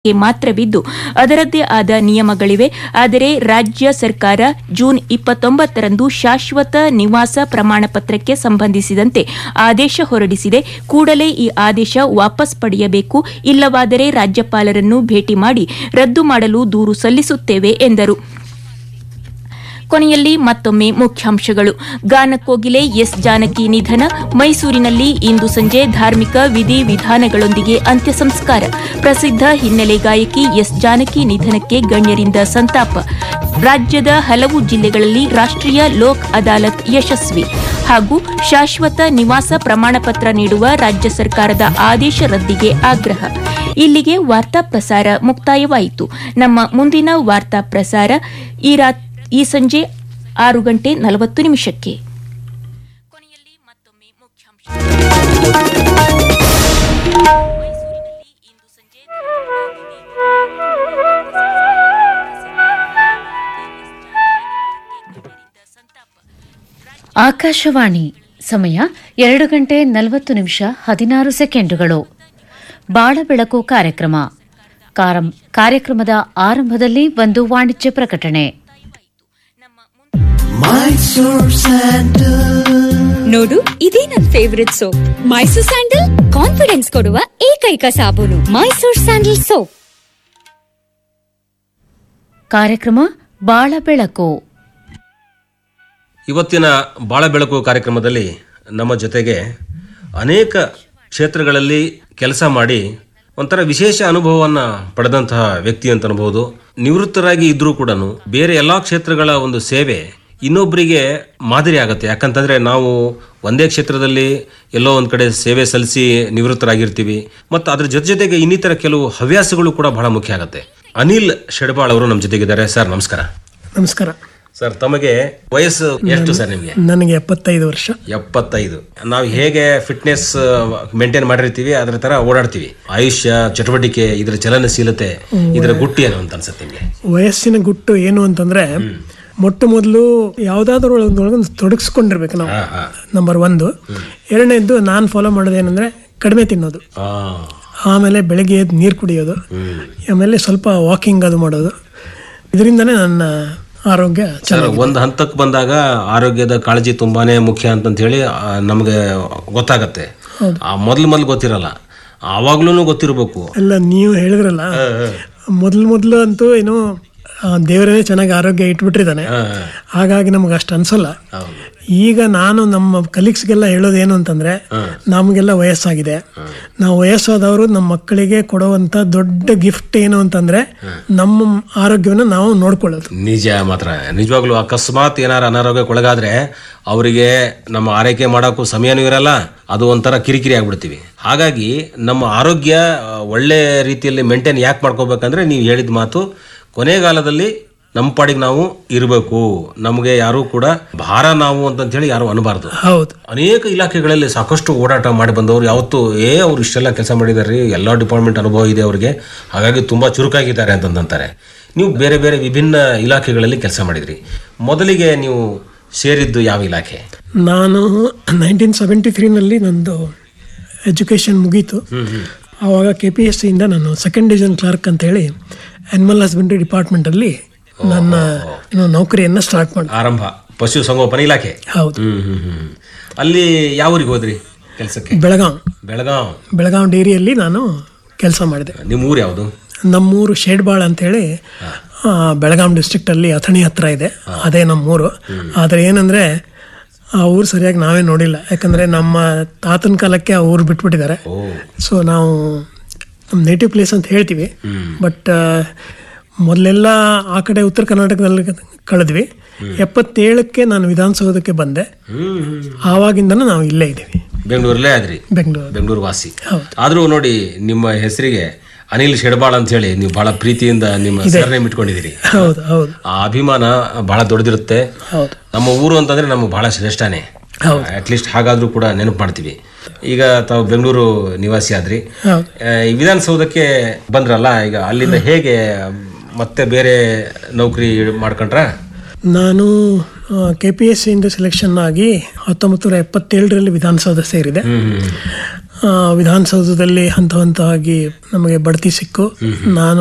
ಗೆ ಮಾತ್ರವಿದ್ದು ಅದರದ್ದೇ ಆದ ನಿಯಮಗಳಿವೆ ಆದರೆ ರಾಜ್ಯ ಸರ್ಕಾರ ಜೂನ್ ಇಪ್ಪತ್ತೊಂಬತ್ತರಂದು ಶಾಶ್ವತ ನಿವಾಸ ಪ್ರಮಾಣ ಪತ್ರಕ್ಕೆ ಸಂಬಂಧಿಸಿದಂತೆ ಆದೇಶ ಹೊರಡಿಸಿದೆ ಕೂಡಲೇ ಈ ಆದೇಶ ವಾಪಸ್ ಪಡೆಯಬೇಕು ಇಲ್ಲವಾದರೆ ರಾಜ್ಯಪಾಲರನ್ನು ಭೇಟಿ ಮಾಡಿ ರದ್ದು ಮಾಡಲು ದೂರು ಸಲ್ಲಿಸುತ್ತೇವೆ ಎಂದರು ಕೊನೆಯಲ್ಲಿ ಮತ್ತೊಮ್ಮೆ ಮುಖ್ಯಾಂಶಗಳು ಗಾನಕೋಗಿಲೆ ಎಸ್ ಜಾನಕಿ ನಿಧನ ಮೈಸೂರಿನಲ್ಲಿ ಇಂದು ಸಂಜೆ ಧಾರ್ಮಿಕ ವಿಧಿ ವಿಧಾನಗಳೊಂದಿಗೆ ಅಂತ್ಯ ಸಂಸ್ಕಾರ ಪ್ರಸಿದ್ಧ ಹಿನ್ನೆಲೆ ಗಾಯಕಿ ಎಸ್ ಜಾನಕಿ ನಿಧನಕ್ಕೆ ಗಣ್ಯರಿಂದ ಸಂತಾಪ ರಾಜ್ಯದ ಹಲವು ಜಿಲ್ಲೆಗಳಲ್ಲಿ ರಾಷ್ಟ್ರೀಯ ಲೋಕ್ ಅದಾಲತ್ ಯಶಸ್ವಿ ಹಾಗೂ ಶಾಶ್ವತ ನಿವಾಸ ಪ್ರಮಾಣಪತ್ರ ನೀಡುವ ರಾಜ್ಯ ಸರ್ಕಾರದ ಆದೇಶ ರದ್ದಿಗೆ ಆಗ್ರಹ ಇಲ್ಲಿಗೆ ವಾರ್ತಾ ಪ್ರಸಾರ ಮುಕ್ತಾಯವಾಯಿತು ನಮ್ಮ ಮುಂದಿನ ವಾರ್ತಾ ಪ್ರಸಾರ ಈ ರಾತ್ ಈ ಸಂಜೆ ಆರು ಗಂಟೆ ನಲವತ್ತು ನಿಮಿಷಕ್ಕೆ ಕೊನೆಯಲ್ಲಿ ಮತ್ತೊಮ್ಮೆ ಮುಖ್ಯಾಂಶ ಮೈಸೂರಿನಲ್ಲಿ ಇಂದು ಸಂಜೆ ಆಕಾಶವಾಣಿ ಸಮಯ ಎರಡು ಗಂಟೆ ನಲವತ್ತು ನಿಮಿಷ ಹದಿನಾರು ಸೆಕೆಂಡುಗಳು ಬಾಳ ಬೆಳಕು ಕಾರ್ಯಕ್ರಮ ಕಾರಂ- ಕಾರ್ಯಕ್ರಮದ ಆರಂಭದಲ್ಲಿ ಒಂದು ವಾಣಿಜ್ಯ ಪ್ರಕಟಣೆ ನೋಡು ಇದೇ ನನ್ favourite soap Mysore sandal confidence ಕೊಡುವ ಏಕೈಕ ಸಾಬೂನು ಮೈಸೂರ್ ಸ್ಯಾಂಡಲ್ ಸೋಪ್ ಕಾರ್ಯಕ್ರಮ ಬಾಳ ಬೆಳಕು ಇವತ್ತಿನ ಬಾಳ ಬೆಳಕು ಕಾರ್ಯಕ್ರಮದಲ್ಲಿ ನಮ್ಮ ಜೊತೆಗೆ ಅನೇಕ ಕ್ಷೇತ್ರಗಳಲ್ಲಿ ಕೆಲಸ ಮಾಡಿ ಒಂಥರ ವಿಶೇಷ ಅನುಭವವನ್ನು ಪಡೆದಂತಹ ವ್ಯಕ್ತಿ ಅಂತ ಅನ್ಬೋದು ನಿವೃತ್ತರಾಗಿ ಇದ್ರೂ ಕೂಡ ಬೇರೆ ಎಲ್ಲಾ ಕ್ಷೇತ್ರಗಳ ಒಂದು ಸೇವೆ ಇನ್ನೊಬ್ಬರಿಗೆ ಮಾದರಿ ಆಗುತ್ತೆ ಯಾಕಂತಂದ್ರೆ ನಾವು ಒಂದೇ ಕ್ಷೇತ್ರದಲ್ಲಿ ಎಲ್ಲೋ ಒಂದ್ ಕಡೆ ಸೇವೆ ಸಲ್ಲಿಸಿ ನಿವೃತ್ತರಾಗಿರ್ತೀವಿ ಮತ್ತು ಅದ್ರ ಜೊತೆ ಜೊತೆಗೆ ಇನ್ನಿತರ ಕೆಲವು ಹವ್ಯಾಸಗಳು ಕೂಡ ಬಹಳ ಮುಖ್ಯ ಆಗುತ್ತೆ ಅನಿಲ್ ಶೆಡ್ಬಾಳ್ ಅವರು ನಮ್ಮ ಜೊತೆಗಿದ್ದಾರೆ ಸರ್ ನಮಸ್ಕಾರ ನಮಸ್ಕಾರ ಸರ್ ತಮಗೆ ವಯಸ್ಸು ಎಷ್ಟು ಸರ್ ನಿಮಗೆ ನನಗೆ ಎಪ್ಪತ್ತೈದು ವರ್ಷ ಎಪ್ಪತ್ತೈದು ನಾವು ಹೇಗೆ ಫಿಟ್ನೆಸ್ ಮೇಂಟೈನ್ ಮಾಡಿರ್ತೀವಿ ಅದ್ರ ತರ ಓಡಾಡ್ತೀವಿ ಆಯುಷ್ಯ ಚಟುವಟಿಕೆ ಇದರ ಚಲನಶೀಲತೆ ಇದರ ಗುಟ್ಟಿ ಏನು ಅಂತ ಅನ್ಸುತ್ತೆ ನಿಮಗೆ ವಯಸ್ಸಿನ ಗುಟ್ಟು ಏನು ಅಂತಂದ್ರೆ ಮೊಟ್ಟ ಮೊದಲು ಯಾವ್ದಾದ್ರು ಒಂದೊಳಗೆ ತೊಡಗಿಸ್ಕೊಂಡಿರ್ಬೇಕು ನಾವು ನಂಬರ್ ಒಂದು ಎರಡನೇದ್ದು ನಾನು ಫಾಲೋ ಮಾಡೋದು ಏನಂದ್ರೆ ಕಡಿಮೆ ತಿನ್ನೋದು ಆ, ಆಮೇಲೆ ಬೆಳಗ್ಗೆ ಎದ್ದು ನೀರು ಕುಡಿಯೋದು ಆಮೇಲೆ ಸ್ವಲ್ಪ ವಾಕಿಂಗ್ ಅದು ಮಾಡೋದು ಇದರಿಂದನೇ ನನ್ನ ಆರೋಗ್ಯ ಸರ್ ಒಂದು ಹಂತಕ್ಕೆ ಬಂದಾಗ ಆರೋಗ್ಯದ ಕಾಳಜಿ ತುಂಬಾನೇ ಮುಖ್ಯ ಅಂತಂತ ಹೇಳಿ ಆ, ನಮಗೆ ಗೊತ್ತಾಗತ್ತೆ ಆ ಮೊದ್ಲು ಮೊದ್ಲು ಗೊತ್ತಿರಲ್ಲ ಆವಾಗ್ಲೂ ಗೊತ್ತಿರಬೇಕು ಎಲ್ಲ ನೀವು ಹೇಳಿದ್ರಲ್ಲ ಮೊದಲು ಮೊದಲು ಅಂತೂ ಏನು ಆ, ದೇವರೇ ಚೆನ್ನಾಗಿ ಆರೋಗ್ಯ ಇಟ್ಬಿಟ್ಟಿದ್ದಾನೆ ಹಾಗಾಗಿ ನಮ್ಗೆ ಅಷ್ಟು ಅನ್ಸಲ್ಲ ಈಗ ನಾನು ನಮ್ಮ ಕಲೀಗ್ಸ್ಗೆಲ್ಲ ಹೇಳೋದು ಏನು ಅಂತಂದ್ರೆ ನಮಗೆಲ್ಲ ವಯಸ್ಸಾಗಿದೆ ನಾವು ವಯಸ್ಸಾದವರು ನಮ್ಮ ಮಕ್ಕಳಿಗೆ ಕೊಡುವಂತ ದೊಡ್ಡ ಗಿಫ್ಟ್ ಏನು ಅಂತಂದ್ರೆ ನಮ್ಮ ಆರೋಗ್ಯವನ್ನು ನಾವು ನೋಡ್ಕೊಳ್ಳೋದು ನಿಜ ಮಾತ್ರ ನಿಜವಾಗ್ಲೂ ಅಕಸ್ಮಾತ್ ಏನಾರ ಅನಾರೋಗ್ಯಕ್ಕೊಳಗಾದ್ರೆ ಅವರಿಗೆ ನಮ್ಮ ಆರೈಕೆ ಮಾಡೋಕ್ಕೂ ಸಮಯನೂ ಇರಲ್ಲ ಅದು ಒಂಥರ ಕಿರಿಕಿರಿ ಆಗ್ಬಿಡ್ತೀವಿ ಹಾಗಾಗಿ ನಮ್ಮ ಆರೋಗ್ಯ ಆ, ಒಳ್ಳೆ ರೀತಿಯಲ್ಲಿ ಮೇಂಟೈನ್ ಯಾಕೆ ಮಾಡ್ಕೋಬೇಕಂದ್ರೆ ನೀವು ಹೇಳಿದ ಮಾತು ಕೊನೆಗಾಲದಲ್ಲಿ ನಮ್ಮ ಪಾಡಿಗೆ ನಾವು ಇರಬೇಕು ನಮಗೆ ಯಾರೂ ಕೂಡ ಭಾರ ನಾವು ಅಂತಂತ ಹೇಳಿ ಯಾರು ಅನಬಾರ್ದು ಹೌದು ಅನೇಕ ಇಲಾಖೆಗಳಲ್ಲಿ ಸಾಕಷ್ಟು ಓಡಾಟ ಮಾಡಿ ಬಂದವರು ಯಾವತ್ತು ಏ ಅವ್ರು ಇಷ್ಟೆಲ್ಲ ಕೆಲಸ ಮಾಡಿದ್ದಾರೆ ಎಲ್ಲ ಡಿಪಾರ್ಟ್ಮೆಂಟ್ ಅನುಭವ ಇದೆ ಅವರಿಗೆ ಹಾಗಾಗಿ ತುಂಬ ಚುರುಕಾಗಿದ್ದಾರೆ ಅಂತಂದಂತಾರೆ ನೀವು ಬೇರೆ ಬೇರೆ ವಿಭಿನ್ನ ಇಲಾಖೆಗಳಲ್ಲಿ ಕೆಲಸ ಮಾಡಿದ್ರಿ ಮೊದಲಿಗೆ ನೀವು ಸೇರಿದ್ದು ಯಾವ ಇಲಾಖೆ ನಾನು ನೈನ್ಟೀನ್ ಸೆವೆಂಟಿ ತ್ರೀನಲ್ಲಿ ನಂದು ಎಜುಕೇಷನ್ ಮುಗೀತು ಆವಾಗ ಕೆ ಪಿ ಎಸ್ ಸಿಯಿಂದ ನಾನು ಸೆಕೆಂಡ್ ಡಿವಿಷನ್ ಕ್ಲರ್ಕ್ ಅಂತ ಹೇಳಿ ಅನಿಮಲ್ ಹಸ್ಬೆಂಡ್ರಿ ಡಿಪಾರ್ಟ್ಮೆಂಟಲ್ಲಿ ನನ್ನ ಏನು ನೌಕರಿಯನ್ನು ಸ್ಟಾರ್ಟ್ ಮಾಡಿದೆ ಆರಂಭ ಪಶು ಸಂಗೋಪನಾ ಇಲಾಖೆ ಹೌದು ಹ್ಮ್ ಹ್ಮ್ ಹ್ಮ್ ಅಲ್ಲಿ ಯಾವ ಊರಿಗೆ ಹೋದ್ರಿ ಕೆಲಸಕ್ಕೆ ಬೆಳಗಾಂ ಬೆಳಗಾವ್ ಬೆಳಗಾಂ ಡೇರಿಯಲ್ಲಿ ನಾನು ಕೆಲಸ ಮಾಡಿದೆ ನಿಮ್ಮ ಊರು ಯಾವುದು ನಮ್ಮೂರು ಶೇಡ್ಬಾಳ್ ಅಂತೇಳಿ ಆ, ಬೆಳಗಾಂ ಡಿಸ್ಟ್ರಿಕ್ಟಲ್ಲಿ ಅಥಣಿ ಹತ್ರ ಇದೆ ಅದೇ ನಮ್ಮೂರು ಆದರೆ ಏನಂದರೆ ಆ ಊರು ಸರಿಯಾಗಿ ನಾವೇ ನೋಡಿಲ್ಲ ಯಾಕಂದರೆ ನಮ್ಮ ತಾತನ ಕಾಲಕ್ಕೆ ಆ ಊರು ಬಿಟ್ಬಿಟ್ಟಿದ್ದಾರೆ ಸೊ ನಾವು ನಮ್ಮ ನೇಟಿವ್ ಪ್ಲೇಸ್ ಅಂತ ಹೇಳ್ತೀವಿ ಬಟ್ ಮೊದಲೆಲ್ಲ ಆ ಕಡೆ ಉತ್ತರ ಕರ್ನಾಟಕದಲ್ಲಿ ಕಳೆದ್ವಿ ಎಪ್ಪತ್ತೇಳಕ್ಕೆ ನಾನು ವಿಧಾನಸೌಧಕ್ಕೆ ಬಂದೆ ಆವಾಗಿಂದನೂ ನಾವು ಇಲ್ಲೇ ಇದ್ದೀವಿ ಬೆಂಗಳೂರಲ್ಲೇ ಆದ್ರಿ ಬೆಂಗಳೂರು ಬೆಂಗಳೂರು ವಾಸಿ ಹೌದು. ಆದ್ರೂ ನೋಡಿ ನಿಮ್ಮ ಹೆಸರಿಗೆ ಅನಿಲ್ ಶೆಡ್ಬಾಳ್ ಅಂತ ಹೇಳಿ ನೀವು ಬಹಳ ಪ್ರೀತಿಯಿಂದ ನಿಮ್ಮ ಸರ್ನೇಮ್ ಇಟ್ಕೊಂಡಿದ್ದೀರಿ ಹೌದು ಹೌದು ಆ ಅಭಿಮಾನ ಬಹಳ ದೊಡ್ಡದಿರುತ್ತೆ ಹೌದು ನಮ್ಮ ಊರು ಅಂತಂದ್ರೆ ನಮ್ಗೆ ಬಹಳ ಶ್ರೇಷ್ಠನೇ ಅಟ್ಲೀಸ್ಟ್ ಹಾಗಾದ್ರೂ ಕೂಡ ನೆನಪು ಮಾಡ್ತೀವಿ ಈಗ ತಾವು ಬೆಂಗಳೂರು ನಿವಾಸಿ ಆದ್ರಿ ಹೌದು ಆ, ಈ ವಿಧಾನಸೌಧಕ್ಕೆ ಬಂದ್ರಲ್ಲ ಈಗ ಅಲ್ಲಿಂದ ಹೇಗೆ ಮತ್ತೆ ಬೇರೆ ನೌಕರಿ ಮಾಡ್ಕೊಂಡ್ರ ನಾನು ಕೆ ಪಿ ಎಸ್ ಸಿಯಿಂದ ಸೆಲೆಕ್ಷನ್ ಆಗಿ ಹತ್ತೊಂಬತ್ತು ನೂರ ಎಪ್ಪತ್ತೇಳರಲ್ಲಿ ವಿಧಾನಸೌಧ ಸೇರಿದೆ ಆ, ವಿಧಾನಸೌಧದಲ್ಲಿ ಹಂತ ಹಂತವಾಗಿ ನಮಗೆ ಬಡ್ತಿ ಸಿಕ್ಕು ನಾನು